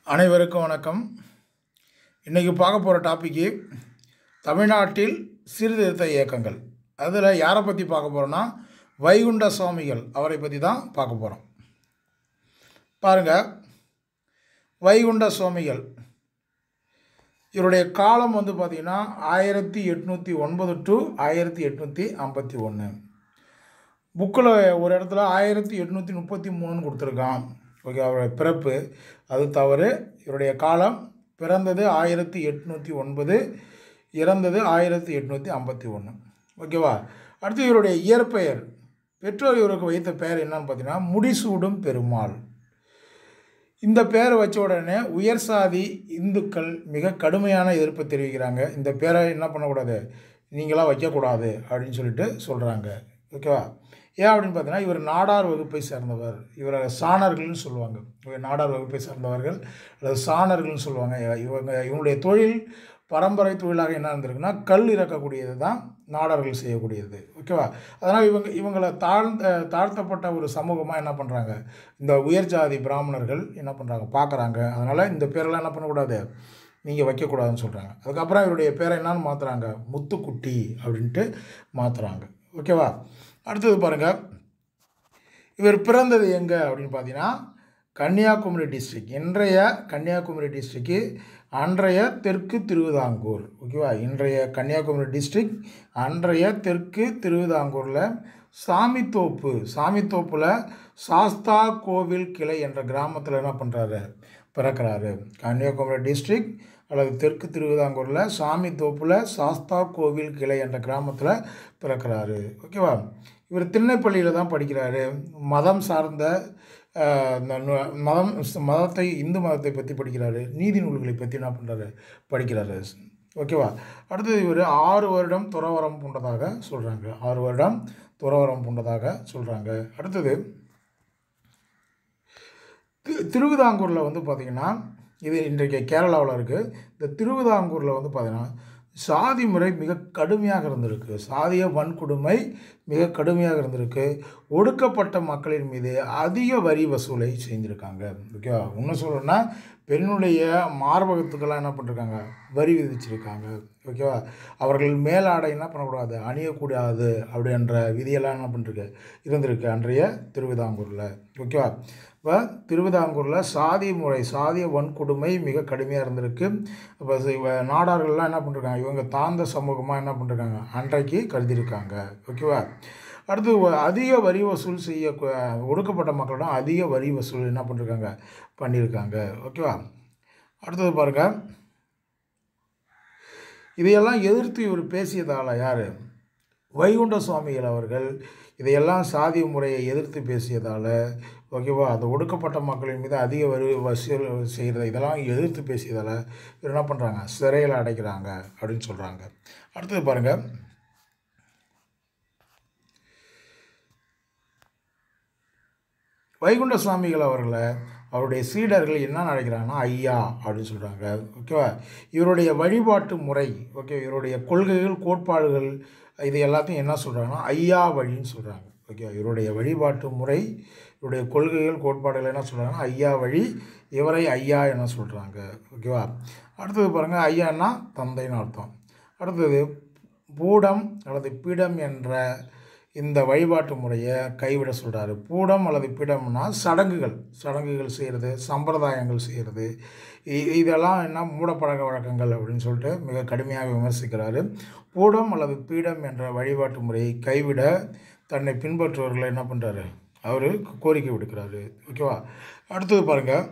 அனைவருக்கும் வணக்கம் இன்றைக்கி பார்க்க போகிற டாப்பிக்கு தமிழ்நாட்டில் சீர்திருத்த இயக்கங்கள் அதில் யாரை பற்றி பார்க்க போகிறோன்னா வைகுண்ட சுவாமிகள் அவரை பற்றி தான் பார்க்க போகிறோம் பாருங்கள் வைகுண்ட சுவாமிகள் இவருடைய காலம் வந்து பார்த்திங்கன்னா ஆயிரத்தி எட்நூற்றி ஒன்பது டு ஆயிரத்தி எட்நூற்றி ஐம்பத்தி ஒன்று புக்கில் ஒரு இடத்துல ஆயிரத்தி எட்நூற்றி முப்பத்தி மூணுன்னு கொடுத்துருக்கான் ஓகே அவருடைய பிறப்பு அது தவறு இவருடைய காலம் பிறந்தது ஆயிரத்தி எட்நூற்றி ஒன்பது இறந்தது ஆயிரத்தி எட்நூற்றி ஐம்பத்தி ஒன்று ஓகேவா அடுத்து இவருடைய இயற்பெயர் பெற்றோர் இவருக்கு வைத்த பெயர் என்னன்னு பார்த்தீங்கன்னா முடிசூடும் பெருமாள் இந்த பேரை வச்ச உடனே உயர் சாதி இந்துக்கள் மிக கடுமையான எதிர்ப்பு தெரிவிக்கிறாங்க இந்த பேரை என்ன பண்ணக்கூடாது நீங்களாம் வைக்கக்கூடாது அப்படின்னு சொல்லிட்டு சொல்கிறாங்க ஓகேவா ஏன் அப்படின்னு பார்த்தீங்கன்னா இவர் நாடார் வகுப்பை சேர்ந்தவர் இவரை சாணர்கள்னு சொல்லுவாங்க இவர் நாடார் வகுப்பை சேர்ந்தவர்கள் அல்லது சாணர்கள்னு சொல்லுவாங்க இவங்க இவங்களுடைய தொழில் பரம்பரை தொழிலாக என்ன இருந்திருக்குன்னா கல் இறக்கக்கூடியது தான் நாடார்கள் செய்யக்கூடியது ஓகேவா அதனால் இவங்க இவங்களை தாழ்ந்த தாழ்த்தப்பட்ட ஒரு சமூகமாக என்ன பண்ணுறாங்க இந்த உயர் ஜாதி பிராமணர்கள் என்ன பண்ணுறாங்க பார்க்குறாங்க அதனால் இந்த பேரெல்லாம் என்ன பண்ணக்கூடாது நீங்கள் வைக்கக்கூடாதுன்னு சொல்கிறாங்க அதுக்கப்புறம் இவருடைய பேரை என்னன்னு மாற்றுறாங்க முத்துக்குட்டி அப்படின்ட்டு மாற்றுறாங்க ஓகேவா அடுத்தது பாருங்கள் இவர் பிறந்தது எங்கே அப்படின்னு பார்த்தீங்கன்னா கன்னியாகுமரி டிஸ்ட்ரிக் இன்றைய கன்னியாகுமரி டிஸ்ட்ரிக்கு அன்றைய தெற்கு திருவிதாங்கூர் ஓகேவா இன்றைய கன்னியாகுமரி டிஸ்ட்ரிக் அன்றைய தெற்கு திருவிதாங்கூரில் சாமித்தோப்பு சாமித்தோப்பில் சாஸ்தா கோவில் கிளை என்ற கிராமத்தில் என்ன பண்ணுறாரு பிறக்கிறாரு கன்னியாகுமரி டிஸ்ட்ரிக் அல்லது தெற்கு திருவிதாங்கூரில் சாமித்தோப்பில் சாஸ்தா கோவில் கிளை என்ற கிராமத்தில் பிறக்கிறாரு ஓகேவா இவர் திண்ணைப்பள்ளியில் தான் படிக்கிறாரு மதம் சார்ந்த இந்த மதம் மதத்தை இந்து மதத்தை பற்றி படிக்கிறாரு நீதி நூல்களை பற்றி என்ன பண்ணுறாரு படிக்கிறாரு ஓகேவா அடுத்தது இவர் ஆறு வருடம் துறவரம் பூண்டதாக சொல்கிறாங்க ஆறு வருடம் துறவரம் பூண்டதாக சொல்கிறாங்க அடுத்தது திருவிதாங்கூரில் வந்து பார்த்திங்கன்னா இது இன்றைக்கு கேரளாவில் இருக்குது இந்த திருவிதாங்கூரில் வந்து பார்த்திங்கன்னா சாதி முறை மிக கடுமையாக இருந்திருக்கு சாதிய வன்கொடுமை மிக கடுமையாக இருந்திருக்கு ஒடுக்கப்பட்ட மக்களின் மீது அதிக வரி வசூலை செஞ்சுருக்காங்க ஓகேவா இன்னும் சொல்லணும்னா பெண்ணுடைய மார்பகத்துக்கெல்லாம் என்ன பண்ணிருக்காங்க வரி விதிச்சிருக்காங்க ஓகேவா அவர்கள் மேலாடை என்ன பண்ணக்கூடாது அணியக்கூடாது அப்படின்ற விதியெல்லாம் என்ன பண்ணிருக்கு இருந்திருக்கு அன்றைய திருவிதாங்கூரில் ஓகேவா இப்போ திருவிதாங்கூரில் சாதி முறை சாதிய வன்கொடுமை மிக கடுமையாக இருந்திருக்கு இப்போ நாடார்கள்லாம் என்ன பண்ணிருக்காங்க இவங்க தாழ்ந்த சமூகமாக என்ன பண்ணிருக்காங்க அன்றைக்கு கருதியிருக்காங்க ஓகேவா அடுத்து அதிக வரி வசூல் செய்ய ஒடுக்கப்பட்ட மக்களிடம் அதிக வரி வசூல் என்ன பண்ணிருக்காங்க பண்ணியிருக்காங்க ஓகேவா அடுத்தது பாருங்கள் இதையெல்லாம் எதிர்த்து இவர் பேசியதால் யார் வைகுண்ட சுவாமிகள் அவர்கள் இதையெல்லாம் சாதி முறையை எதிர்த்து பேசியதால் ஓகேவா அந்த ஒடுக்கப்பட்ட மக்களின் மீது அதிக வரி வசூல் செய்கிறத இதெல்லாம் எதிர்த்து பேசியதால் இவர் என்ன பண்ணுறாங்க சிறையில் அடைக்கிறாங்க அப்படின்னு சொல்கிறாங்க அடுத்தது பாருங்கள் வைகுண்ட சுவாமிகள் அவர்களை அவருடைய சீடர்கள் என்ன நினைக்கிறாங்கன்னா ஐயா அப்படின்னு சொல்கிறாங்க ஓகேவா இவருடைய வழிபாட்டு முறை ஓகே இவருடைய கொள்கைகள் கோட்பாடுகள் இது எல்லாத்தையும் என்ன சொல்கிறாங்கன்னா ஐயா வழின்னு சொல்கிறாங்க ஓகே இவருடைய வழிபாட்டு முறை இவருடைய கொள்கைகள் கோட்பாடுகள் என்ன சொல்கிறாங்கன்னா ஐயா வழி இவரை ஐயா என சொல்கிறாங்க ஓகேவா அடுத்தது பாருங்கள் ஐயான்னா தந்தைன்னு அர்த்தம் அடுத்தது பூடம் அல்லது பீடம் என்ற இந்த வழிபாட்டு முறையை கைவிட சொல்கிறாரு பூடம் அல்லது பீடம்னா சடங்குகள் சடங்குகள் செய்கிறது சம்பிரதாயங்கள் செய்கிறது இதெல்லாம் என்ன மூடப்பழக்க வழக்கங்கள் அப்படின்னு சொல்லிட்டு மிக கடுமையாக விமர்சிக்கிறாரு பூடம் அல்லது பீடம் என்ற வழிபாட்டு முறையை கைவிட தன்னை பின்பற்றுவர்களை என்ன பண்ணுறாரு அவர் கோரிக்கை விடுக்கிறாரு ஓகேவா அடுத்தது பாருங்கள்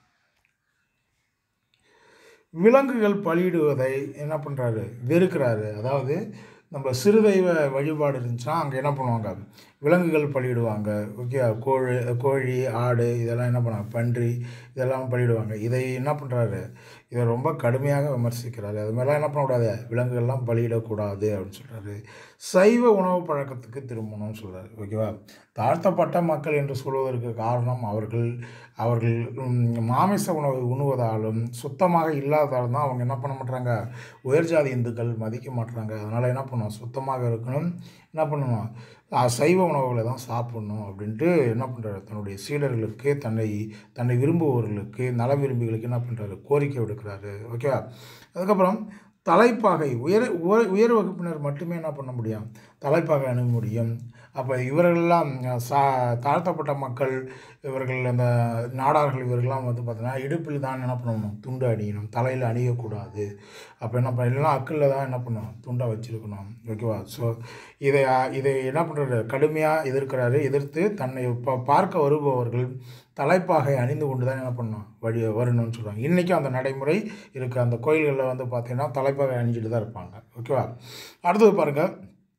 விலங்குகள் பலியிடுவதை என்ன பண்ணுறாரு வெறுக்கிறாரு அதாவது நம்ம சிறுதெய்வ வழிபாடு இருந்துச்சுன்னா அங்கே என்ன பண்ணுவாங்க விலங்குகள் பலியிடுவாங்க ஓகே கோழி கோழி ஆடு இதெல்லாம் என்ன பண்ணுவாங்க பன்றி இதெல்லாம் பலியிடுவாங்க இதை என்ன பண்ணுறாரு இதை ரொம்ப கடுமையாக விமர்சிக்கிறாரு அது மாதிரிலாம் என்ன பண்ணக்கூடாது விலங்குகள்லாம் பலியிடக்கூடாது அப்படின்னு சொல்கிறாரு சைவ உணவு பழக்கத்துக்கு திரும்பணும்னு சொல்கிறாரு ஓகேவா தாழ்த்தப்பட்ட மக்கள் என்று சொல்வதற்கு காரணம் அவர்கள் அவர்கள் மாமிச உணவை உண்ணுவதாலும் சுத்தமாக இல்லாததாலும் தான் அவங்க என்ன பண்ண மாட்டாங்க உயர் ஜாதி இந்துக்கள் மதிக்க மாட்டுறாங்க அதனால் என்ன பண்ணுவோம் சுத்தமாக இருக்கணும் என்ன பண்ணணும் அஹ், சைவ உணவுகளை தான் சாப்பிடணும் அப்படின்ட்டு என்ன பண்ணுறாரு தன்னுடைய சீடர்களுக்கு தன்னை தன்னை விரும்புபவர்களுக்கு நல விரும்பிகளுக்கு என்ன பண்ணுறாரு கோரிக்கை விடுக்கிறாரு ஓகேவா அதுக்கப்புறம் தலைப்பாகை உயர் உயர் உயர் வகுப்பினர் மட்டுமே என்ன பண்ண முடியும் தலைப்பாகை அணுக முடியும் அப்போ இவர்களெல்லாம் சா தாழ்த்தப்பட்ட மக்கள் இவர்கள் அந்த நாடார்கள் இவர்கள்லாம் வந்து பார்த்தீங்கன்னா இடுப்பில் தான் என்ன பண்ணணும் துண்டு அணியணும் தலையில் அணியக்கூடாது அப்போ என்ன பண்ண இல்லைன்னா அக்கில் தான் என்ன பண்ணணும் துண்டை வச்சிருக்கணும் ஓகேவா ஸோ இதை இதை என்ன பண்ணுறாரு கடுமையாக எதிர்க்கிறாரு எதிர்த்து தன்னை ப பார்க்க வருபவர்கள் தலைப்பாகை அணிந்து கொண்டு தான் என்ன பண்ணணும் வழி வரணும்னு சொல்கிறாங்க இன்றைக்கும் அந்த நடைமுறை இருக்குது அந்த கோயில்களில் வந்து பார்த்திங்கன்னா தலைப்பாகை அணிஞ்சிட்டு தான் இருப்பாங்க ஓகேவா அடுத்தது பாருங்கள்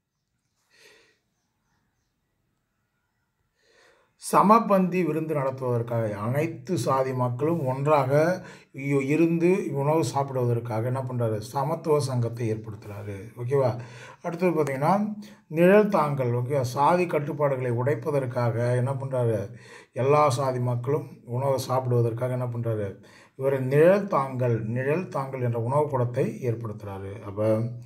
சமபந்தி விருந்து நடத்துவதற்காக அனைத்து சாதி மக்களும் ஒன்றாக இ- இருந்து உணவு சாப்பிடுவதற்காக என்ன பண்ணுறாரு சமத்துவ சங்கத்தை ஏற்படுத்துகிறாரு ஓகேவா அடுத்தது பார்த்திங்கன்னா நிழல் தாங்கல் ஓகே சாதி கட்டுப்பாடுகளை உடைப்பதற்காக என்ன பண்ணுறாரு எல்லா சாதி மக்களும் உணவை சாப்பிடுவதற்காக என்ன பண்ணுறாரு இவர் நிழல் தாங்கல் நிழல் தாங்கல் என்ற உணவு கூடத்தை ஏற்படுத்துகிறாரு அப்போ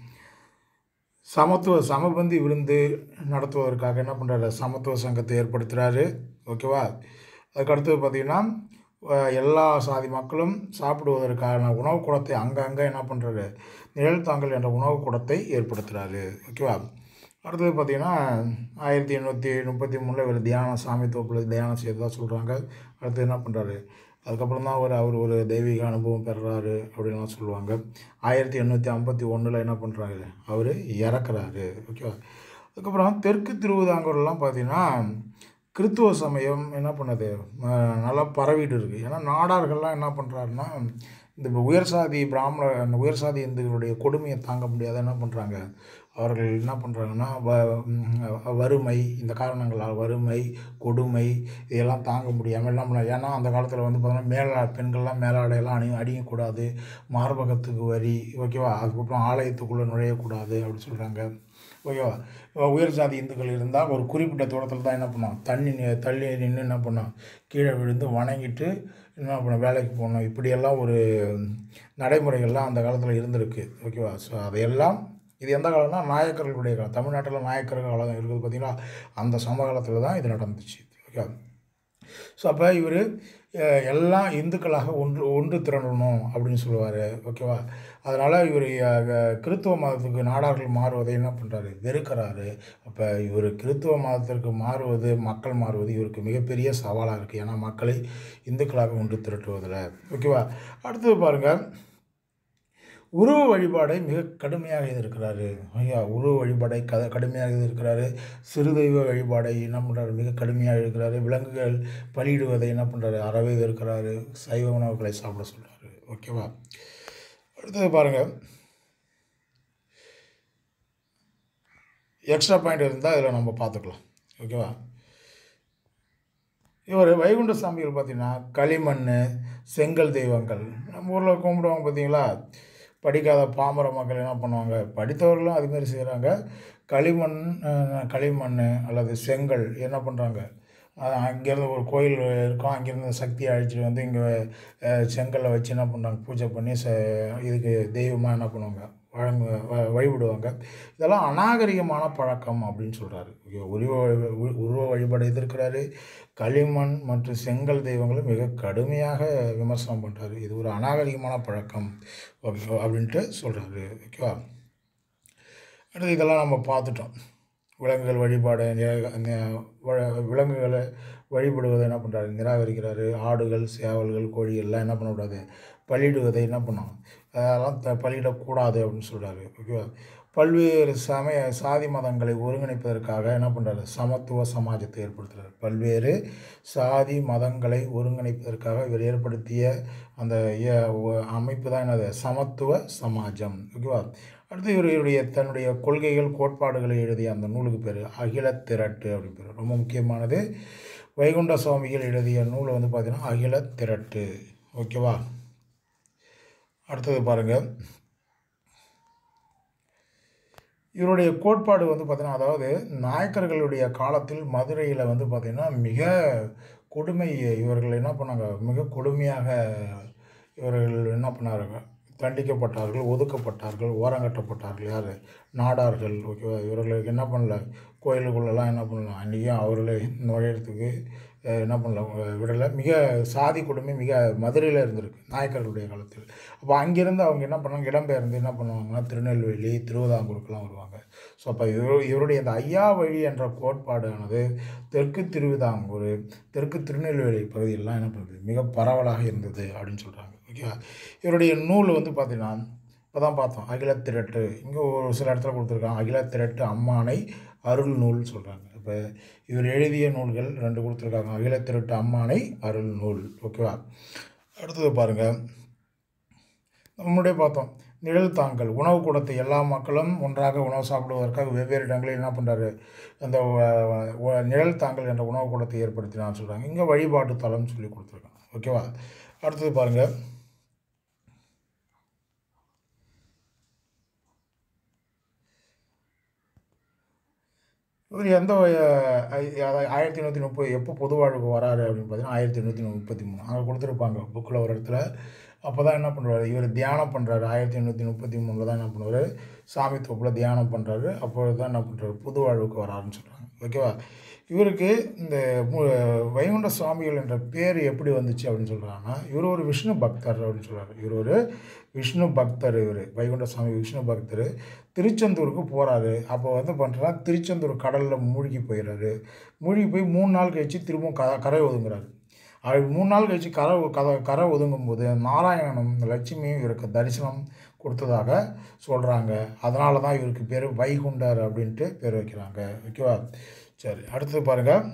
சமத்துவ சமபந்தி விருந்து நடத்துவதற்காக என்ன பண்ணுறாரு சமத்துவ சங்கத்தை ஏற்படுத்துகிறாரு ஓகேவா அதுக்கு அடுத்தது பார்த்திங்கன்னா அஹ், எல்லா சாதி மக்களும் சாப்பிடுவதற்கான உணவு கூடத்தை அங்கங்கே என்ன பண்ணுறாரு நிழல் தாங்கல் என்ற உணவு கூடத்தை ஏற்படுத்துகிறாரு ஓகேவா அடுத்தது பார்த்திங்கன்னா ஆயிரத்தி எண்ணூற்றி முப்பத்தி மூணில் இவர் தியானம் சாமி தோப்பில் தியானம் செய்ததா சொல்கிறாங்க அடுத்து என்ன பண்ணுறாரு அதுக்கப்புறம் தான் அவர் அவர் ஒரு தெய்வீக அனுபவம் பெறுறாரு அப்படின்லாம் சொல்லுவாங்க ஆயிரத்தி எண்ணூற்றி ஐம்பத்தி ஒன்றில் என்ன பண்ணுறாரு அவர் இறக்குறாரு ஓகேவா அதுக்கப்புறம் தெற்கு திருவிதாங்கூர்லாம் பார்த்தீங்கன்னா கிறித்துவ சமயம் என்ன பண்ணுது அஹ் நல்லா பரவிட்டு இருக்குது ஏன்னா நாடார்கள்லாம் என்ன பண்ணுறாருன்னா இந்த உயர் சாதி பிராமண அந்த உயர் சாதி இந்துக்களுடைய கொடுமையை தாங்க முடியாத என்ன பண்ணுறாங்க அவர்கள் என்ன பண்ணுறாங்கன்னா வ ம், வறுமை இந்த காரணங்களால் வறுமை கொடுமை இதெல்லாம் தாங்க முடியாமல் என்ன பண்ண ஏன்னா அந்த காலத்தில் வந்து பார்த்தீங்கன்னா மேலா பெண்கள்லாம் மேலாடையெல்லாம் அணி அணியக்கூடாது மார்பகத்துக்கு வரி ஓகேவா அதுக்கப்புறம் ஆலயத்துக்குள்ளே நுழையக்கூடாது அப்படி சொல்கிறாங்க ஓகேவா உயர் சாதி இந்துக்கள் இருந்தால் ஒரு குறிப்பிட்ட தூரத்தில் தான் என்ன பண்ணோம் தண்ணி நி- தள்ளி நின்று என்ன பண்ணோம் கீழே விழுந்து வணங்கிட்டு என்ன பண்ண வேலைக்கு போகணும் இப்படியெல்லாம் ஒரு நடைமுறைகள்லாம் அந்த காலத்தில் இருந்திருக்கு ஓகேவா ஸோ அதையெல்லாம் இது எந்த காலம்னா நாயக்கர்களுடைய காலம் தமிழ்நாட்டில் நாயக்கர்கள் காலம் இருக்குது பார்த்தீங்களா அந்த சமகாலத்தில் தான் இது நடந்துச்சு ஓகே ஸோ அப்போ இவர் எல்லாம் இந்துக்களாக ஒன்று ஒன்று திரண்டணும் அப்படின்னு சொல்லுவார் ஓகேவா அதனால் இவர் கிறித்துவ மதத்துக்கு நாடார்கள் மாறுவதை என்ன பண்ணுறாரு வெறுக்கிறாரு அப்போ இவர் கிறித்துவ மதத்திற்கு மாறுவது மக்கள் மாறுவது இவருக்கு மிகப்பெரிய சவாலாக இருக்குது ஏன்னா மக்களை இந்துக்களாக ஒன்று திரட்டுவதில் ஓகேவா அடுத்தது பாருங்கள் உருவ வழிபாடை மிக கடுமையாக எதிர்க்கிறாரு ஐயா உருவ வழிபாடை க கடுமையாக எதிர்க்கிறாரு சிறு தெய்வ வழிபாடை என்ன பண்ணுறாரு மிக கடுமையாக இருக்கிறாரு விலங்குகள் பலியிடுவதை என்ன பண்ணுறாரு அறவே எதிர்க்கிறாரு சைவ உணவுகளை சாப்பிட சொல்கிறாரு ஓகேவா அடுத்தது பாருங்கள் எக்ஸ்ட்ரா பாயிண்ட் இருந்தால் இதில் நம்ம பார்த்துக்கலாம் ஓகேவா இவர் வைகுண்ட சாமிகள் பார்த்தீங்கன்னா களிமண் செங்கல் தெய்வங்கள் நம்ம ஊரில் கும்பிடுவாங்க பார்த்தீங்களா படிக்காத பாமர மக்கள் என்ன பண்ணுவாங்க படித்தவர்களும் அதுமாரி செய்கிறாங்க களிமண் அஹ், களிமண் அல்லது செங்கல் என்ன பண்ணுறாங்க அங்கேருந்து ஒரு கோயில் இருக்கும் அங்கேருந்து சக்தியை அழிச்சிட்டு வந்து இங்கே செங்கல்லை வச்சு என்ன பண்ணுறாங்க பூஜை பண்ணி ச இதுக்கு தெய்வமாக என்ன பண்ணுவாங்க வழங்கு வ- வழிபடுவாங்க இதெல்லாம் அநாகரிகமான பழக்கம் அப்படின்னு சொல்கிறாரு உருவ வழி- உரு- உருவ வழிபாடு எதிர்க்கிறாரு களிமண் மற்றும் செங்கல் தெய்வங்களை மிக கடுமையாக விமர்சனம் பண்ணுறாரு இது ஒரு அநாகரிகமான பழக்கம் ஓகே அப்படின்ட்டு சொல்கிறாரு ஓகேவா அடுத்து இதெல்லாம் நம்ம பார்த்துட்டோம் விலங்குகள் வழிபாடு நிரா- நி- வ- விலங்குகளை வழிபடுவதை என்ன பண்ணுறாரு நிராகரிக்கிறாரு ஆடுகள் சேவல்கள் கோழி எல்லாம் என்ன பண்ணக்கூடாது பலியிடுவதை என்ன பண்ணணும் அதெல்லாம் த பலியிடக்கூடாது அப்படின்னு சொல்கிறாரு ஓகேவா பல்வேறு சமய சாதி மதங்களை ஒருங்கிணைப்பதற்காக என்ன பண்ணுறாரு சமத்துவ சமாஜத்தை ஏற்படுத்துகிறார் பல்வேறு சாதி மதங்களை ஒருங்கிணைப்பதற்காக இவர் ஏற்படுத்திய அந்த இய- ஒ- அமைப்பு தான் என்னது சமத்துவ சமாஜம் ஓகேவா அடுத்து இவர் இவருடைய தன்னுடைய கொள்கைகள் கோட்பாடுகளை எழுதிய அந்த நூலுக்கு பேர் அகில திரட்டு அப்படின்னு பேர் ரொம்ப முக்கியமானது வைகுண்ட சுவாமிகள் எழுதிய நூல் வந்து பார்த்தீங்கன்னா அகில திரட்டு ஓகேவா அடுத்தது பாருங்கள் இவருடைய கோட்பாடு வந்து பார்த்திங்கன்னா அதாவது நாயக்கர்களுடைய காலத்தில் மதுரையில் வந்து பார்த்திங்கன்னா மிக கொடுமை இவர்கள் என்ன பண்ணாங்க மிக கொடுமையாக இவர்கள் என்ன பண்ணாருங்க தண்டிக்கப்பட்டார்கள் ஒதுக்கப்பட்டார்கள் ஓரங்கட்டப்பட்டார்கள் யார் நாடார்கள் ஓகேவா இவர்களுக்கு என்ன பண்ணல கோயிலுக்குள்ளெல்லாம் என்ன பண்ணலாம் அன்றைக்கும் அவர்களை நுழையிறதுக்கு அஹ், என்ன பண்ணல அஹ், விடலை மிக சாதி கொடுமை மிக மதுரையில் இருந்திருக்கு நாயக்கர்களுடைய காலத்தில் அப்போ அங்கேருந்து அவங்க என்ன பண்ணாங்க இடம்பெயர்ந்து என்ன பண்ணுவாங்கன்னா திருநெல்வேலி திருவிதாங்கூருக்கெல்லாம் வருவாங்க ஸோ அப்போ இவர் இவருடைய இந்த ஐயா வழி என்ற கோட்பாடானது தெற்கு திருவிதாங்கூர் தெற்கு திருநெல்வேலி பகுதியெல்லாம் என்ன பண்ணுறது மிக பரவலாக இருந்தது அப்படின்னு சொல்கிறாங்க ஓகேவா இவருடைய நூல் வந்து பார்த்தீங்கன்னா இப்போ தான் பார்த்தோம் அகிலத்திரட்டு இங்கே ஒரு சில இடத்துல கொடுத்துருக்காங்க அகிலத்திரட்டு அம்மானை அருள் நூல் சொல்கிறாங்க இப்போ இவர் எழுதிய நூல்கள் ரெண்டு கொடுத்துருக்காங்க அகிலத்திரட்டு அம்மானை அருள் நூல் ஓகேவா அடுத்தது பாருங்கள் நம்முடைய பார்த்தோம் நிழல் தாங்கல் உணவு கூடத்தை எல்லா மக்களும் ஒன்றாக உணவு சாப்பிடுவதற்காக வெவ்வேறு இடங்களில் என்ன பண்ணுறாரு அந்த அஹ், அஹ், நிழல் தாங்கல் என்ற உணவு கூடத்தை ஏற்படுத்தினான்னு சொல்கிறாங்க இங்கே வழிபாட்டு தலம்னு சொல்லி கொடுத்துருக்காங்க ஓகேவா அடுத்தது பாருங்கள் இவர் எந்த வய- ஐ- அதாவது ஆயிரத்தி எண்ணூற்றி முப்பது எப்போ பொது வாழ்வுக்கு வராரு அப்படின்னு பார்த்தீங்கன்னா ஆயிரத்தி எண்ணூற்றி முப்பத்தி மூணு அங்கே கொடுத்துருப்பாங்க புக்கில் ஒரு இடத்துல அப்போ தான் என்ன பண்ணுறாரு இவர் தியானம் பண்ணுறாரு ஆயிரத்தி எண்ணூற்றி முப்பத்தி மூணில் தான் என்ன பண்ணுவார் சாமி தோப்பில் தியானம் பண்ணுறாரு அப்பொழுது தான் என்ன பண்ணுறாரு புது வாழ்வுக்கு வராருன்னு சொல்கிறாங்க ஓகேவா இவருக்கு இந்த மு- வைகுண்ட சுவாமிகள் என்ற பேர் எப்படி வந்துச்சு அப்படின்னு சொல்கிறாங்கன்னா இவர் ஒரு விஷ்ணு பக்தர் அப்படின்னு சொல்கிறாரு இவர் ஒரு விஷ்ணு பக்தர் இவர் வைகுண்ட சுவாமி விஷ்ணு பக்தர் திருச்செந்தூருக்கு போகிறாரு அப்போ வந்து பண்ணுறா திருச்செந்தூர் கடலில் மூழ்கி போயிடுறாரு மூழ்கி போய் மூணு நாள் கழிச்சு திரும்பவும் க கரை ஒதுங்குறாரு அது மூணு நாள் கழிச்சு கரை கதை கரை ஒதுங்கும் போது நாராயணனும் லட்சுமியும் இவருக்கு தரிசனம் கொடுத்ததாக சொல்கிறாங்க அதனால தான் இவருக்கு பேர் வைகுண்டர் அப்படின்ட்டு பேர் வைக்கிறாங்க ஓகேவா சரி அடுத்தது பாருங்கள்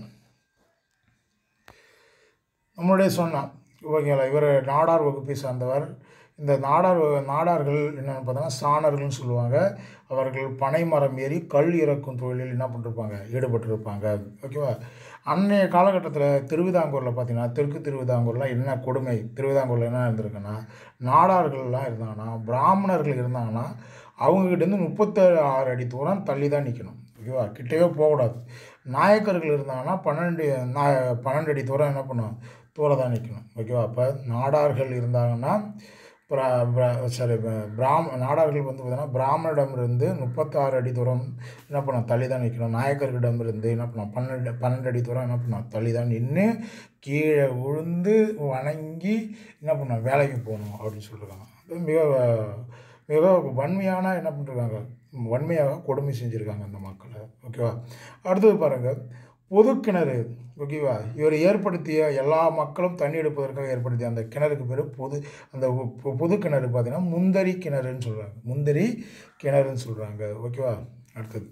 நம்மளுடைய சொன்னான் ஓகேங்களா இவர் நாடார் வகுப்பை சார்ந்தவர் இந்த நாடார் வ- நாடார்கள் என்னென்னு பார்த்தோன்னா சாணர்கள்னு சொல்லுவாங்க அவர்கள் பனை மரம் ஏறி கல் இறக்கும் தொழிலில் என்ன பண்ணிருப்பாங்க ஈடுபட்டிருப்பாங்க ஓகேவா அன்னைய காலகட்டத்தில் திருவிதாங்கூரில் பார்த்தீங்கன்னா தெற்கு திருவிதாங்கூர்லாம் என்ன கொடுமை திருவிதாங்கூரில் என்ன இருந்திருக்குன்னா நாடார்கள்லாம் இருந்தாங்கன்னா பிராமணர்கள் இருந்தாங்கன்னா அவங்ககிட்டேருந்து முப்பத்தாறு ஆறு அடி தூரம் தள்ளி தான் நிற்கணும் ஓகேவா கிட்டவே போகக்கூடாது நாயக்கர்கள் இருந்தாங்கன்னா பன்னெண்டு நா பன்னெண்டு அடி தூரம் என்ன பண்ணும் தூரம் தான் நிற்கணும் ஓகேவா அப்போ நாடார்கள் இருந்தாங்கன்னா பிரா பிரா- சாரி ப- பிராம நாடார்கள் வந்து பார்த்தீங்கன்னா பிராமணரிடமிருந்து முப்பத்தாறு அடி தூரம் என்ன பண்ணோம் தள்ளி தான் நிற்கணும் நாயக்கர்களிடமிருந்து என்ன பண்ணோம் பன்னெண்டு பன்னெண்டு அடி தூரம் என்ன பண்ணோம் தள்ளி தான் நின்று கீழே விழுந்து வணங்கி என்ன பண்ணோம் வேலைக்கு போகணும் அப்படின்னு சொல்லியிருக்காங்க அது மிக மிக வன்மையான என்ன பண்ணிருக்காங்க வன்மையாக கொடுமை செஞ்சுருக்காங்க அந்த மக்களை ஓகேவா அடுத்தது பாருங்கள் பொது கிணறு ஓகேவா இவர் ஏற்படுத்திய எல்லா மக்களும் தண்ணி எடுப்பதற்காக ஏற்படுத்திய அந்த கிணறுக்கு பேர் பொது அந்த பொ- பொது கிணறு பார்த்தீங்கன்னா முந்தரி கிணறுன்னு சொல்கிறாங்க முந்தரி கிணறுன்னு சொல்கிறாங்க ஓகேவா அடுத்தது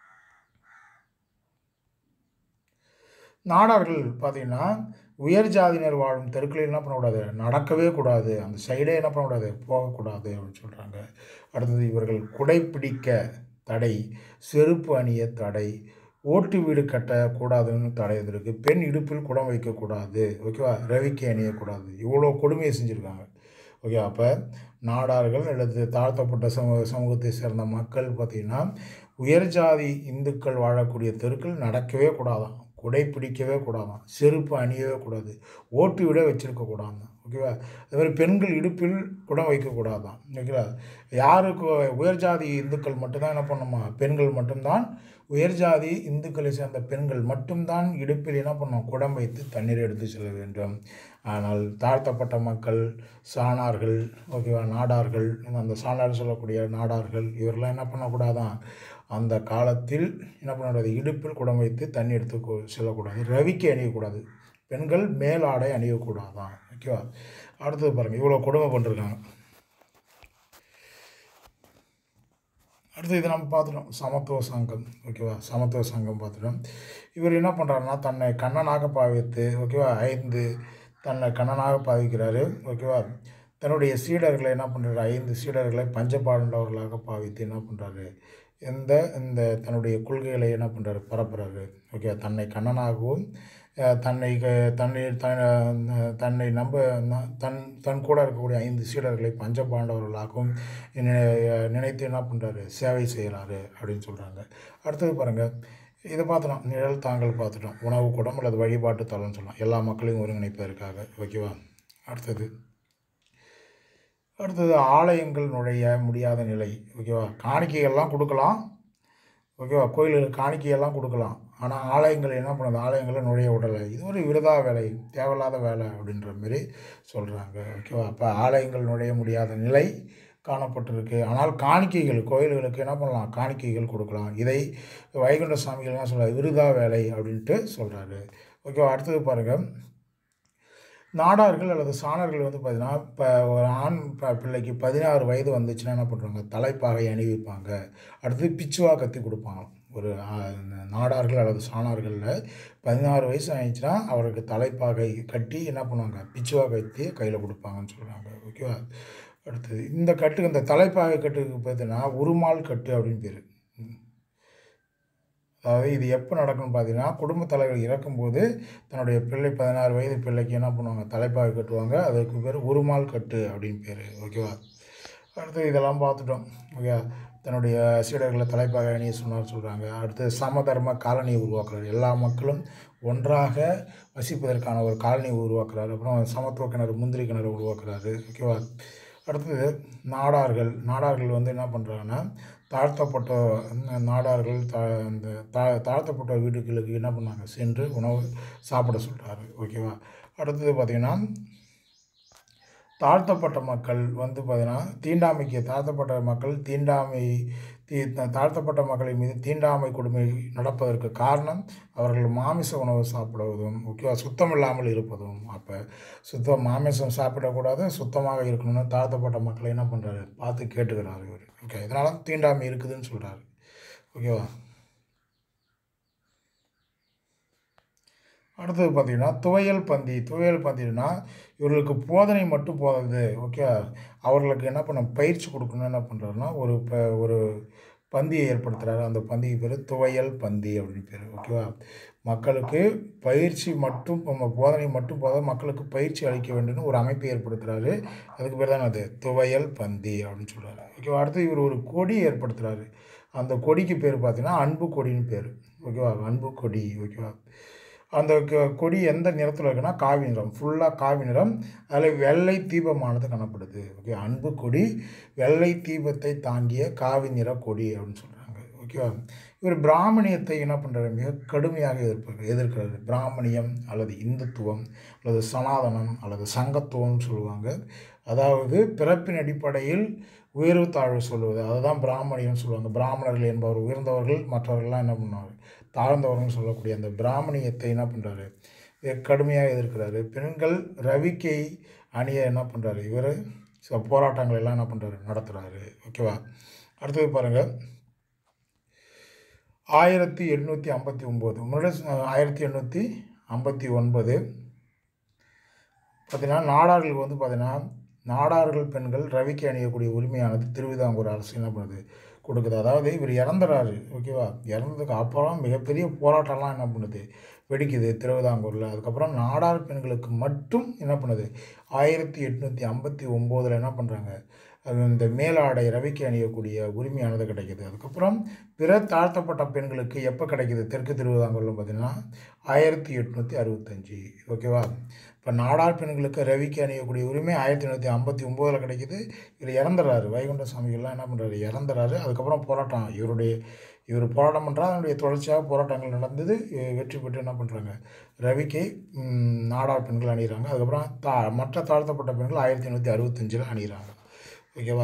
நாடார்கள் பார்த்தீங்கன்னா உயர் ஜாதியினர் வாழும் தெருக்களில் என்ன பண்ணக்கூடாது நடக்கவே கூடாது அந்த சைடே என்ன பண்ணக்கூடாது போகக்கூடாது அப்படின்னு சொல்கிறாங்க அடுத்தது இவர்கள் குடைப்பிடிக்க தடை செருப்பு அணிய தடை ஓட்டு வீடு கட்டக்கூடாதுன்னு தடை இருந்திருக்கு பெண் இடுப்பில் குடம் வைக்கக்கூடாது ஓகேவா ரவிக்கை அணியக்கூடாது இவ்வளோ கொடுமையை செஞ்சுருக்காங்க ஓகே அப்போ நாடார்கள் அல்லது தாழ்த்தப்பட்ட சமூக சமூகத்தை சேர்ந்த மக்கள் பார்த்திங்கன்னா உயர் ஜாதி இந்துக்கள் வாழக்கூடிய தெருக்கள் நடக்கவே கூடாதாம் குடை பிடிக்கவே கூடாதாம் செருப்பு அணியவே கூடாது ஓட்டு விட வச்சிருக்க கூடாதான் ஓகேவா அதே மாதிரி பெண்கள் இடுப்பில் குடம் வைக்கக்கூடாதான் ஓகேவா யாருக்கு உயர் ஜாதி இந்துக்கள் மட்டும்தான் என்ன பண்ணுமா பெண்கள் மட்டும்தான் உயர் ஜாதி இந்துக்களை சேர்ந்த பெண்கள் மட்டும்தான் இடுப்பில் என்ன பண்ணும் குடம் வைத்து தண்ணீர் எடுத்து செல்ல வேண்டும் ஆனால் தாழ்த்தப்பட்ட மக்கள் சாணார்கள் ஓகேவா நாடார்கள் அந்த சாணார் சொல்லக்கூடிய நாடார்கள் இவரெல்லாம் என்ன பண்ணக்கூடாதான் அந்த காலத்தில் என்ன பண்ணக்கூடாது இடுப்பில் குடம் வைத்து தண்ணி எடுத்து கொ- செல்லக்கூடாது ரவிக்கு அணியக்கூடாது பெண்கள் மேலாடை அணியக்கூடாதான் ஓகேவா அடுத்தது பாருங்கள் இவ்வளோ கொடுமை பண்ணிருக்காங்க அடுத்து இதை நம்ம பார்த்துட்டோம் சமத்துவ சங்கம் ஓகேவா சமத்துவ சங்கம் பார்த்துட்டோம் இவர் என்ன பண்ணுறாருன்னா தன்னை கண்ணனாக பாவித்து ஓகேவா ஐந்து தன்னை கண்ணனாக பாவிக்கிறாரு ஓகேவா தன்னுடைய சீடர்களை என்ன பண்ணுறாரு ஐந்து சீடர்களை பஞ்சபாண்டவர்களாக பாவித்து என்ன பண்ணுறாரு இந்த இந்த தன்னுடைய கொள்கைகளை என்ன பண்ணுறாரு பரப்புறாரு ஓகே தன்னை கண்ணனாகவும் அஹ், தன்னை க- தன்னை தன் தன்னை நம்ப ந- தன் தன் கூட இருக்கக்கூடிய ஐந்து சீடர்களை பஞ்சபாண்டவர்களாகவும் நினை- நினைத்து என்ன பண்ணுறாரு சேவை செய்கிறாரு அப்படின்னு சொல்கிறாங்க அடுத்தது பாருங்கள் இதை பார்த்துட்டோம் நிழல் தாங்கள் பார்த்துட்டோம் உணவு கூடம் அல்லது வழிபாட்டு தலம்னு சொல்லலாம் எல்லா மக்களையும் ஒருங்கிணைப்பதற்காக ஓகேவா அடுத்தது அடுத்தது ஆலயங்கள் நுழைய முடியாத நிலை ஓகேவா காணிக்கைகள்லாம் கொடுக்கலாம் ஓகேவா கோயிலுக்கு காணிக்கையெல்லாம் கொடுக்கலாம் ஆனால் ஆலயங்கள் என்ன பண்ணுது ஆலயங்களை நுழைய விடலை இது ஒரு விரதா வேலை தேவையில்லாத வேலை அப்படின்ற மாரி சொல்கிறாங்க ஓகேவா அப்போ ஆலயங்கள் நுழைய முடியாத நிலை காணப்பட்டிருக்கு ஆனால் காணிக்கைகள் கோயில்களுக்கு என்ன பண்ணலாம் காணிக்கைகள் கொடுக்கலாம் இதை வைகுண்ட சாமிகள் என்ன சொல்கிறார் விருதா வேலை அப்படின்ட்டு சொல்கிறாரு ஓகேவா அடுத்தது பாருங்கள் நாடார்கள் அல்லது சாணர்கள் வந்து பார்த்தீங்கன்னா இப்போ ஒரு ஆண் ப பிள்ளைக்கு பதினாறு வயது வந்துச்சுன்னா என்ன பண்ணுறாங்க தலைப்பாகை அணிவிப்பாங்க அடுத்து பிச்சுவா கத்தி கொடுப்பாங்க ஒரு ஆ, நாடார்கள் அல்லது சாணார்களில் பதினாறு வயசு ஆயிடுச்சுன்னா அவருக்கு தலைப்பாகை கட்டி என்ன பண்ணுவாங்க பிச்சுவா கத்தி கையில் கொடுப்பாங்கன்னு சொல்கிறாங்க ஓகேவா அடுத்தது இந்த கட்டுக்கு இந்த தலைப்பாகை கட்டுக்கு பார்த்தீங்கன்னா உருமால் கட்டு அப்படின்னு பேர் அதாவது இது எப்போ நடக்கும்னு பார்த்தீங்கன்னா குடும்பத் தலைவர் இறக்கும்போது தன்னுடைய பிள்ளை பதினாறு வயது பிள்ளைக்கு என்ன பண்ணுவாங்க தலைப்பாகை கட்டுவாங்க அதுக்கு பேர் உருமால் கட்டு அப்படின்னு பேர் ஓகேவா அடுத்து இதெல்லாம் பார்த்துட்டோம் ஓகே தன்னுடைய சீடர்களை தலைப்பாகை அணிய சொன்னார் சொல்கிறாங்க அடுத்து சமதர்ம காலனியை உருவாக்குறாரு எல்லா மக்களும் ஒன்றாக வசிப்பதற்கான ஒரு காலனியை உருவாக்குறாரு அப்புறம் சமத்துவ கிணறு முந்திரி கிணறு உருவாக்குறாரு ஓகேவா அடுத்தது நாடார்கள் நாடார்கள் வந்து என்ன பண்ணுறாங்கன்னா தாழ்த்தப்பட்ட ந- நாடார்கள் தா இந்த தா தாழ்த்தப்பட்ட வீடுகளுக்கு என்ன பண்ணாங்க சென்று உணவு சாப்பிட சொல்கிறாரு ஓகேவா அடுத்தது பார்த்திங்கன்னா தாழ்த்தப்பட்ட மக்கள் வந்து பார்த்தீங்கன்னா தீண்டாமைக்கு தாழ்த்தப்பட்ட மக்கள் தீண்டாமை தீ த- தாழ்த்தப்பட்ட மக்களின் மீது தீண்டாமை கொடுமை நடப்பதற்கு காரணம் அவர்கள் மாமிச உணவு சாப்பிடுவதும் முக்கியம் சுத்தம் இல்லாமல் இருப்பதும் அப்போ சுத்தம் மாமிசம் சாப்பிடக்கூடாது சுத்தமாக இருக்கணும்னு தாழ்த்தப்பட்ட மக்களை என்ன பண்ணுறாரு பார்த்து கேட்டுக்கிறாரு இவர் ஓகே இதனால தீண்டாமை இருக்குதுன்னு சொல்கிறாரு ஓகேவா அடுத்தது பார்த்தீங்கன்னா துவையல் பந்தி துவையல் பந்தினா இவர்களுக்கு போதனை மட்டும் போதாது ஓகே அவர்களுக்கு என்ன பண்ண பயிற்சி கொடுக்கணும்னு என்ன பண்ணுறாருன்னா ஒரு ப ஒரு பந்தியை ஏற்படுத்துகிறாரு அந்த பந்திக்கு பேர் துவையல் பந்தி அப்படின்னு பேர் ஓகேவா மக்களுக்கு பயிற்சி மட்டும் நம்ம போதனை மட்டும் போதாது மக்களுக்கு பயிற்சி அளிக்க வேண்டும்னு ஒரு அமைப்பை ஏற்படுத்துகிறாரு அதுக்கு பேர் தான் அது துவையல் பந்தி அப்படின்னு சொல்கிறாரு ஓகேவா அடுத்து இவர் ஒரு கொடி ஏற்படுத்துகிறாரு அந்த கொடிக்கு பேர் பார்த்தீங்கன்னா அன்பு கொடின்னு பேர் ஓகேவா அன்பு கொடி ஓகேவா அந்த க- கொடி எந்த நிறத்தில் இருக்குன்னா காவி நிறம் ஃபுல்லாக காவி நிறம் அதில் வெள்ளை தீபமானது காணப்படுது ஓகே அன்பு கொடி வெள்ளை தீபத்தை தாங்கிய காவி நிற கொடி அப்படின்னு சொல்கிறாங்க ஓகேவா இவர் பிராமணியத்தை என்ன பண்ணுறாரு மிக கடுமையாக எதிர்ப்பு எதிர்க்கிறாரு பிராமணியம் அல்லது இந்துத்துவம் அல்லது சனாதனம் அல்லது சங்கத்துவம்னு சொல்லுவாங்க அதாவது பிறப்பின் அடிப்படையில் உயர்வு தாழ்வு சொல்லுவது அதுதான் பிராமணியம் சொல்லுவாங்க பிராமணர்கள் என்பவர் உயர்ந்தவர்கள் மற்றவர்கள்லாம் என்ன பண்ணுவாங்க தாழ்ந்தவர்கள் சொல்லக்கூடிய அந்த பிராமணியத்தை என்ன பண்ணுறாரு கடுமையாக எதிர்க்கிறாரு பெண்கள் ரவிக்கை அணிய என்ன பண்ணுறாரு இவர் சில போராட்டங்கள் எல்லாம் என்ன பண்ணுறாரு நடத்துகிறாரு ஓகேவா அடுத்தது பாருங்கள் ஆயிரத்தி எண்ணூற்றி ஐம்பத்தி ஒம்பது முன்னாடி ஆயிரத்தி எண்ணூற்றி ஐம்பத்தி ஒன்பது பார்த்தீங்கன்னா நாடார்களுக்கு வந்து பார்த்தீங்கன்னா நாடார்கள் பெண்கள் ரவிக்கு அணியக்கூடிய உரிமையானது திருவிதாங்கூர் அரசு என்ன பண்ணுது கொடுக்குது அதாவது இவர் இறந்துறாரு ஓகேவா இறந்ததுக்கு அப்புறம் மிகப்பெரிய போராட்டம்லாம் என்ன பண்ணுது வெடிக்குது திருவிதாங்கூரில் அதுக்கப்புறம் நாடார் பெண்களுக்கு மட்டும் என்ன பண்ணுது ஆயிரத்தி எட்நூற்றி ஐம்பத்தி ஒம்போதில் என்ன பண்ணுறாங்க அது இந்த மேலாடை ரவிக்கு அணியக்கூடிய உரிமையானது கிடைக்குது அதுக்கப்புறம் பிற தாழ்த்தப்பட்ட பெண்களுக்கு எப்போ கிடைக்குது தெற்கு திருவிதாங்கூரில் பார்த்தீங்கன்னா ஆயிரத்தி எட்நூற்றி அறுபத்தஞ்சி ஓகேவா இப்போ நாடார் பெண்களுக்கு ரவிக்கு அணியக்கூடிய உரிமை ஆயிரத்தி எண்ணூற்றி ஐம்பத்தி ஒம்போதில் கிடைக்குது இவர் இறந்துறாரு வைகுண்ட சாமிகள்லாம் என்ன பண்ணுறாரு இறந்துறாரு அதுக்கப்புறம் போராட்டம் இவருடைய இவர் போராட்டம் பண்ணுறாரு அதனுடைய தொடர்ச்சியாக போராட்டங்கள் நடந்தது இ- வெற்றி பெற்று என்ன பண்ணுறாங்க ரவிக்கை ம், நாடார் பெண்கள் அணிகிறாங்க அதுக்கப்புறம் தா மற்ற தாழ்த்தப்பட்ட பெண்கள் ஆயிரத்தி எண்ணூற்றி அறுபத்தஞ்சில் அணிகிறாங்க ஓகேவா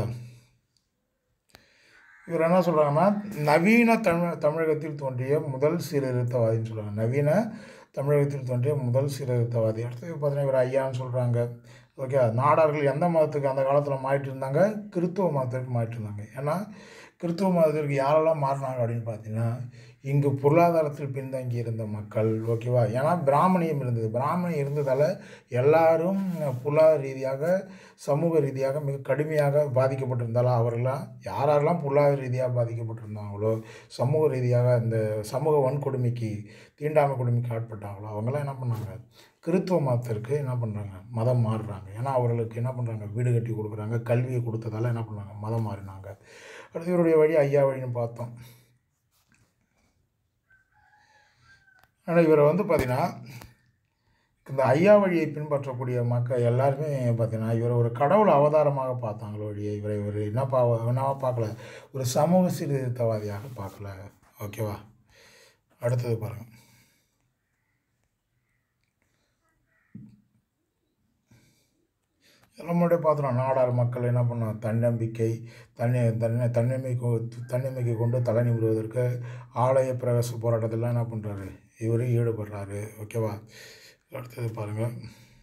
இவர் என்ன சொல்கிறாங்கன்னா நவீன தமிழ் தமிழகத்தில் தோன்றிய முதல் சீர்திருத்தவாதின்னு சொல்கிறாங்க நவீன தமிழகத்தில் தோன்றிய முதல் சீர்திருத்தவாதி அடுத்து பார்த்தீங்கன்னா இவர் ஐயான்னு சொல்கிறாங்க ஓகே நாடார்கள் எந்த மதத்துக்கு அந்த காலத்தில் மாறிட்டு இருந்தாங்க கிறித்துவ மதத்திற்கு மாறிட்டு இருந்தாங்க ஏன்னா கிறித்துவ மதத்திற்கு யாரெல்லாம் மாறினாங்க அப்படின்னு பார்த்தீங்கன்னா இங்கு பொருளாதாரத்தில் பின்தங்கி இருந்த மக்கள் ஓகேவா ஏன்னா பிராமணியம் இருந்தது பிராமணியம் இருந்ததால் எல்லாரும் பொருளாதார ரீதியாக சமூக ரீதியாக மிக கடுமையாக பாதிக்கப்பட்டிருந்தாலும் அவர்களாம் யார் யாரெல்லாம் பொருளாதார ரீதியாக பாதிக்கப்பட்டிருந்தாங்களோ சமூக ரீதியாக இந்த சமூக வன்கொடுமைக்கு தீண்டாமை கொடுமைக்கு ஆட்பட்டாங்களோ அவங்களாம் என்ன பண்ணாங்க கிறித்துவ மதத்திற்கு என்ன பண்ணுறாங்க மதம் மாறுறாங்க ஏன்னா அவர்களுக்கு என்ன பண்ணுறாங்க வீடு கட்டி கொடுக்குறாங்க கல்வியை கொடுத்ததால என்ன பண்ணாங்க மதம் மாறினாங்க அடுத்து இவருடைய வழி ஐயா வழின்னு பார்த்தோம் ஆனால் இவரை வந்து பார்த்தீங்கன்னா இந்த ஐயா வழியை பின்பற்றக்கூடிய மக்கள் எல்லாருமே பார்த்தீங்கன்னா இவர் ஒரு கடவுள் அவதாரமாக பார்த்தாங்களோ வழியை இவரை ஒரு என்ன பா என்னவா பார்க்கல ஒரு சமூக சீர்திருத்தவாதியாக பார்க்கல ஓகேவா அடுத்தது பாருங்கள் நம்மளுடைய பார்த்துறோம் நாடார் மக்கள் என்ன பண்ணோம் தன்னம்பிக்கை தன்னி தன்னை தன்னம்பிக்கை தன்னம்பிக்கை கொண்டு தலை நிமிடுவதற்கு ஆலய பிரவேச போராட்டத்திலாம் என்ன பண்ணுறாரு இவரும் ஈடுபடுறாரு ஓகேவா அடுத்தது பாருங்கள்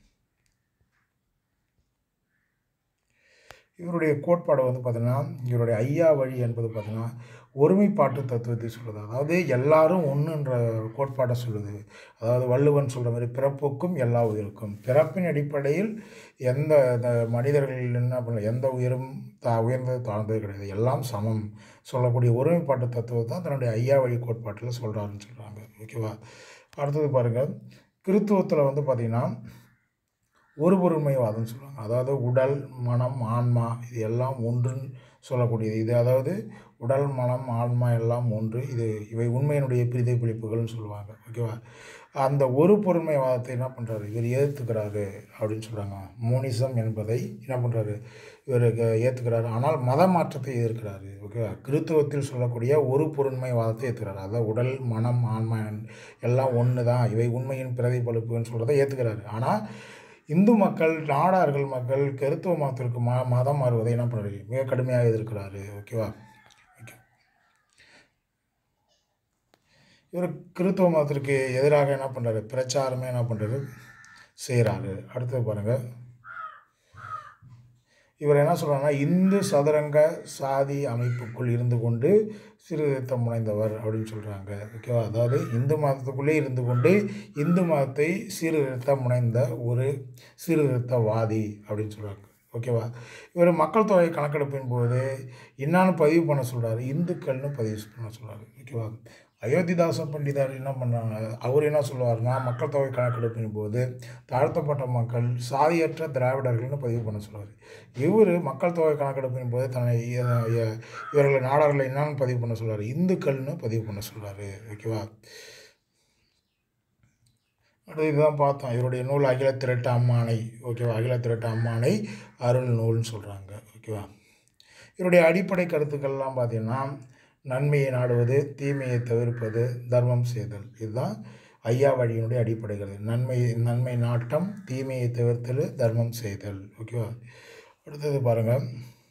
இவருடைய கோட்பாடு வந்து பார்த்தீங்கன்னா இவருடைய ஐயா வழி என்பது பார்த்தீங்கன்னா ஒருமைப்பாட்டு தத்துவத்தை சொல்லுது அதாவது எல்லாரும் ஒன்றுன்ற கோட்பாட்டை சொல்லுது அதாவது வள்ளுவன் சொல்கிற மாதிரி பிறப்புக்கும் எல்லா உயிருக்கும் பிறப்பின் அடிப்படையில் எந்த இந்த மனிதர்கள் என்ன பண்ண எந்த உயிரும் தா உயர்ந்தது தாழ்ந்தது கிடையாது எல்லாம் சமம் சொல்லக்கூடிய ஒருமைப்பாட்டு தத்துவத்தை தான் தன்னுடைய ஐயா வழி கோட்பாட்டில் சொல்கிறாருன்னு சொல்கிறாங்க ஓகேவா அடுத்தது பாருங்கள் கிறித்துவத்தில் வந்து பார்த்திங்கன்னா ஒரு பொருண்மைவாதம் சொல்லுவாங்க அதாவது உடல் மனம் ஆன்மா இது எல்லாம் ஒன்றுன்னு சொல்லக்கூடியது இது அதாவது உடல் மனம் ஆன்மா எல்லாம் ஒன்று இது இவை உண்மையினுடைய பிரிதை பிடிப்புகள்னு சொல்லுவாங்க ஓகேவா அந்த ஒரு பொருண்மைவாதத்தை என்ன பண்ணுறாரு இவர் ஏற்றுக்கிறாரு அப்படின்னு சொல்கிறாங்க மோனிசம் என்பதை என்ன பண்ணுறாரு இவருக்கு ஏற்றுக்கிறாரு ஆனால் மத மாற்றத்தை எதிர்க்கிறாரு ஓகேவா கிறித்துவத்தில் சொல்லக்கூடிய ஒரு பொருண்மைவாதத்தை ஏற்றுக்கிறாரு அதாவது உடல் மனம் ஆன்மா எல்லாம் ஒன்று தான் இவை உண்மையின் பிரதிபலிப்புன்னு சொல்கிறத ஏற்றுக்கிறாரு ஆனால் இந்து மக்கள் நாடார்கள் மக்கள் கிறித்துவ மதத்திற்கு ம மதம் மாறுவதை என்ன பண்ணுறாரு மிக கடுமையாக எதிர்க்கிறாரு ஓகேவா ஓகே இவர் கிறித்துவ மதத்திற்கு எதிராக என்ன பண்ணுறாரு பிரச்சாரமே என்ன பண்ணுறாரு செய்கிறாரு அடுத்தது பாருங்கள் இவர் என்ன சொல்கிறாங்கன்னா இந்து சதுரங்க சாதி அமைப்புக்குள் இருந்து கொண்டு சீர்திருத்தம் முனைந்தவர் அப்படின்னு சொல்கிறாங்க ஓகேவா அதாவது இந்து மதத்துக்குள்ளே இருந்து கொண்டு இந்து மதத்தை சீர்திருத்த முனைந்த ஒரு சீர்திருத்தவாதி அப்படின்னு சொல்கிறாங்க ஓகேவா இவர் மக்கள் தொகை கணக்கெடுப்பின் போது என்னான்னு பதிவு பண்ண சொல்கிறாரு இந்துக்கள்னு பதிவு பண்ண சொல்கிறாரு ஓகேவா அயோத்திதாச பண்டிதர் என்ன பண்ணாங்க அவர் என்ன சொல்லுவார்னா மக்கள் தொகை கணக்கெடுப்பின் போது தாழ்த்தப்பட்ட மக்கள் சாதியற்ற திராவிடர்கள்னு பதிவு பண்ண சொல்லுவார் இவர் மக்கள் தொகை கணக்கெடுப்பின் போது தன்னை இவர்களை நாடார்களை என்னன்னு பதிவு பண்ண சொல்லுவார் இந்துக்கள்னு பதிவு பண்ண சொல்லுவார் ஓகேவா அடுத்து இதுதான் பார்த்தோம் இவருடைய நூல் அகில திரட்டு அம்மானை ஓகேவா அகில திரட்டு அம்மானை அருள் நூல்னு சொல்கிறாங்க ஓகேவா இவருடைய அடிப்படை கருத்துக்கள்லாம் பார்த்தீங்கன்னா நன்மையை நாடுவது தீமையை தவிர்ப்பது தர்மம் செய்தல் இதுதான் ஐயா வழியினுடைய அடிப்படைகள் நன்மை நன்மை நாட்டம் தீமையை தவிர்த்தல் தர்மம் செய்தல் ஓகேவா அடுத்தது பாருங்கள்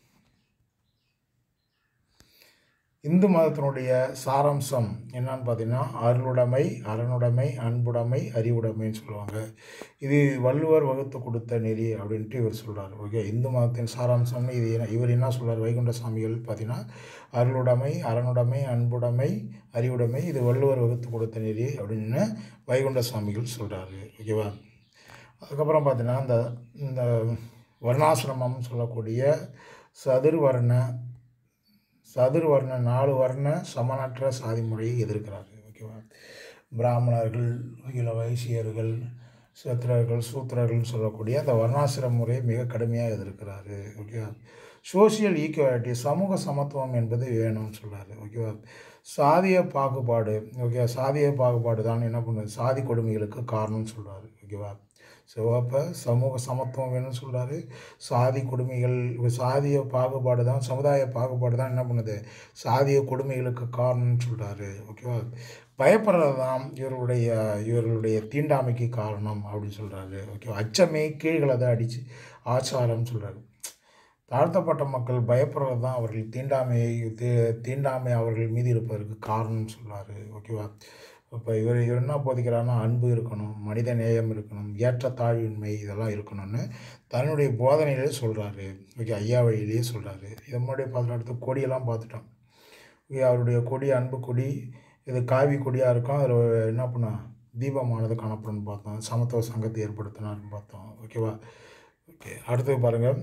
இந்து மதத்தினுடைய சாராம்சம் என்னன்னு பார்த்தீங்கன்னா அருளுடைமை அறனுடைமை அன்புடைமை அறிவுடைமைன்னு சொல்லுவாங்க இது வள்ளுவர் வகுத்து கொடுத்த நெறி அப்படின்ட்டு இவர் சொல்கிறார் ஓகே இந்து மதத்தின் சாராம்சம்னு இது என்ன இவர் என்ன சொல்கிறார் வைகுண்ட சாமிகள் பார்த்தீங்கன்னா அருளுடைமை அறனுடைமை அன்புடைமை அறிவுடைமை இது வள்ளுவர் வகுத்து கொடுத்த நெறி அப்படின்னு வைகுண்ட சாமிகள் சொல்கிறாரு ஓகேவா அதுக்கப்புறம் பார்த்தீங்கன்னா இந்த இந்த வர்ணாசிரமம் சொல்லக்கூடிய சதுர்வர்ண சதுர்வர்ண நாலு வர்ண சமனற்ற சாதி முறையை எதிர்க்கிறாரு ஓகேவா பிராமணர்கள் இல்லை வைசியர்கள் சத்திரர்கள் சூத்திரர்கள்னு சொல்லக்கூடிய அந்த வர்ணாசிரம முறையை மிக கடுமையாக எதிர்க்கிறாரு ஓகேவா சோசியல் ஈக்குவாலிட்டி சமூக சமத்துவம் என்பது வேணும்னு சொல்கிறாரு ஓகேவா சாதிய பாகுபாடு ஓகே சாதிய பாகுபாடு தான் என்ன பண்ணுது சாதி கொடுமைகளுக்கு காரணம்னு சொல்கிறாரு ஓகேவா ஸோ அப்போ சமூக சமத்துவம் வேணும்னு சொல்கிறாரு சாதி கொடுமைகள் சாதிய பாகுபாடு தான் சமுதாய பாகுபாடு தான் என்ன பண்ணுது சாதிய கொடுமைகளுக்கு காரணம்னு சொல்கிறாரு ஓகேவா பயப்படுறது தான் இவருடைய இவர்களுடைய தீண்டாமைக்கு காரணம் அப்படின்னு சொல்கிறாரு ஓகேவா அச்சமே கீழ்களதை அடித்து ஆச்சாரம்னு சொல்கிறாரு தாழ்த்தப்பட்ட மக்கள் பயப்படுறது தான் அவர்கள் தீண்டாமையை தீ தீண்டாமை அவர்கள் மீது இருப்பதற்கு காரணம்னு சொல்கிறாரு ஓகேவா இப்போ இவர் இவர் என்ன போதிக்கிறாருன்னா அன்பு இருக்கணும் மனித நேயம் இருக்கணும் ஏற்றத்தாழ்வின்மை இதெல்லாம் இருக்கணும்னு தன்னுடைய போதனையிலே சொல்கிறாரு ஓகே ஐயா வழியிலேயே சொல்கிறாரு இதை முன்னாடியே பார்த்துட்டு அடுத்து கொடியெல்லாம் பார்த்துட்டோம் ஓகே அவருடைய கொடி அன்பு கொடி இது காவி கொடியாக இருக்கும் அதில் என்ன பண்ண தீபமானது காணப்படும்னு பார்த்தோம் சமத்துவ சங்கத்தை ஏற்படுத்தினார்னு பார்த்தோம் ஓகேவா ஓகே அடுத்தது பாருங்கள்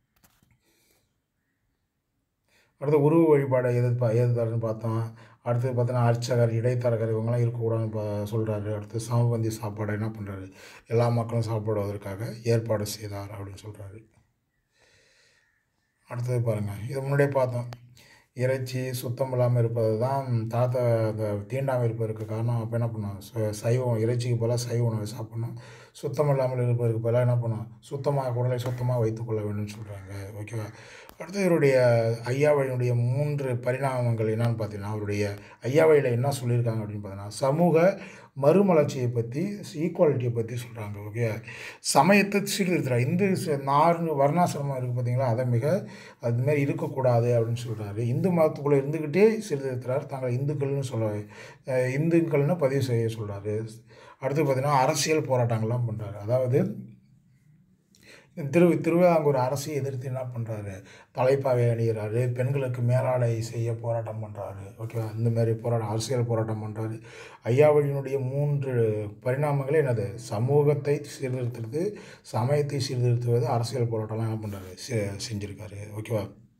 அடுத்து உருவ வழிபாடை எதிர்ப்பா எதிர்த்தாருன்னு பார்த்தோம் அடுத்து பார்த்தோன்னா அர்ச்சகர் இடைத்தரகர் இவங்கெல்லாம் இருக்கக்கூடாதுன்னு பா சொல்கிறாரு அடுத்து சமபந்தி சாப்பாடை என்ன பண்ணுறாரு எல்லா மக்களும் சாப்பிடுவதற்காக ஏற்பாடு செய்தார் அப்படின்னு சொல்கிறாரு அடுத்தது பாருங்கள் இது முன்னாடியே பார்த்தோம் இறைச்சி சுத்தம் இல்லாமல் இருப்பது தான் தாத்த அந்த தீண்டாமல் இருப்பதற்கு காரணம் அப்போ என்ன பண்ணோம் ச- சைவம் இறைச்சிக்கு போல சைவ உணவை சாப்பிட்ணும் சுத்தம் இல்லாமல் இருப்பதற்கு பதிலாக என்ன பண்ணணும் சுத்தமாக குடலை சுத்தமாக வைத்துக்கொள்ள வேண்டும்னு சொல்கிறாங்க ஓகேவா அடுத்து இவருடைய ஐயாவழியினுடைய மூன்று பரிணாமங்கள் என்னன்னு பார்த்தீங்கன்னா அவருடைய ஐயாவழியில் என்ன சொல்லியிருக்காங்க அப்படின்னு பார்த்தீங்கன்னா சமூக மறுமலர்ச்சியை பற்றி ஈக்குவாலிட்டியை பற்றி சொல்கிறாங்க ஓகே சமயத்தை சீர்திருத்துறார் இந்து ச- நாறு வர்ணாசிரமம் இருக்குது பார்த்தீங்களா அதை மிக அதுமாரி இருக்கக்கூடாது அப்படின்னு சொல்கிறாரு இந்து மதத்துக்குள்ளே இருந்துக்கிட்டே சீர்திருத்துறார் தாங்கள் இந்துக்கள்னு சொல்ல அஹ் இந்துக்கள்னு பதிவு செய்ய சொல்கிறாரு அடுத்து பார்த்தீங்கன்னா அரசியல் போராட்டங்கள்லாம் பண்ணுறாரு அதாவது திரு திருவிதாங்கூர் அரசை எதிர்த்து என்ன பண்ணுறாரு தலைப்பாவை அணிகிறாரு பெண்களுக்கு மேலாடை செய்ய போராட்டம் பண்ணுறாரு ஓகேவா இந்த மாதிரி போராட்டம் அரசியல் போராட்டம் பண்ணுறாரு ஐயாவழியினுடைய மூன்று பரிணாமங்களே என்னது சமூகத்தை சீர்திருத்துறது சமயத்தை சீர்திருத்துவது அரசியல் போராட்டம்லாம் என்ன பண்ணுறாரு செஞ்சுருக்காரு ஓகேவா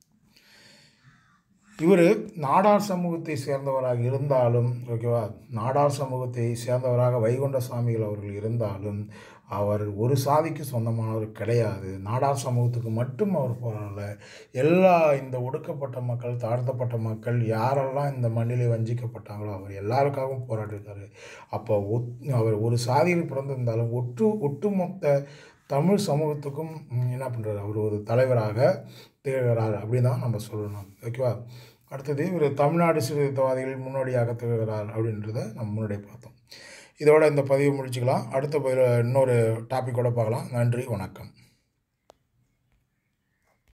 இவர் நாடார் சமூகத்தை சேர்ந்தவராக இருந்தாலும் ஓகேவா நாடார் சமூகத்தை சேர்ந்தவராக வைகுண்ட சுவாமிகள் அவர்கள் இருந்தாலும் அவர் ஒரு சாதிக்கு சொந்தமானவர் கிடையாது நாடார் சமூகத்துக்கு மட்டும் அவர் போராடல எல்லா இந்த ஒடுக்கப்பட்ட மக்கள் தாழ்த்தப்பட்ட மக்கள் யாரெல்லாம் இந்த மண்ணிலே வஞ்சிக்கப்பட்டாங்களோ அவர் எல்லாருக்காகவும் போராடிருக்காரு அப்போ ஒத் அவர் ஒரு சாதியில் பிறந்திருந்தாலும் ஒட்டு ஒட்டுமொத்த தமிழ் சமூகத்துக்கும் ம், என்ன பண்ணுறாரு அவர் ஒரு தலைவராக திகழ்கிறார் அப்படின்னு தான் நம்ம சொல்லணும் ஓகேவா அடுத்தது இவர் தமிழ்நாடு சீர்திருத்தவாதிகளின் முன்னோடியாக திகழ்கிறார் அப்படின்றத நம்ம முன்னாடி பார்த்தோம் இதோட இந்த பதிவு முடிச்சுக்கலாம் அடுத்த பதிவில் இன்னொரு டாப்பிக்கோட பார்க்கலாம் நன்றி வணக்கம்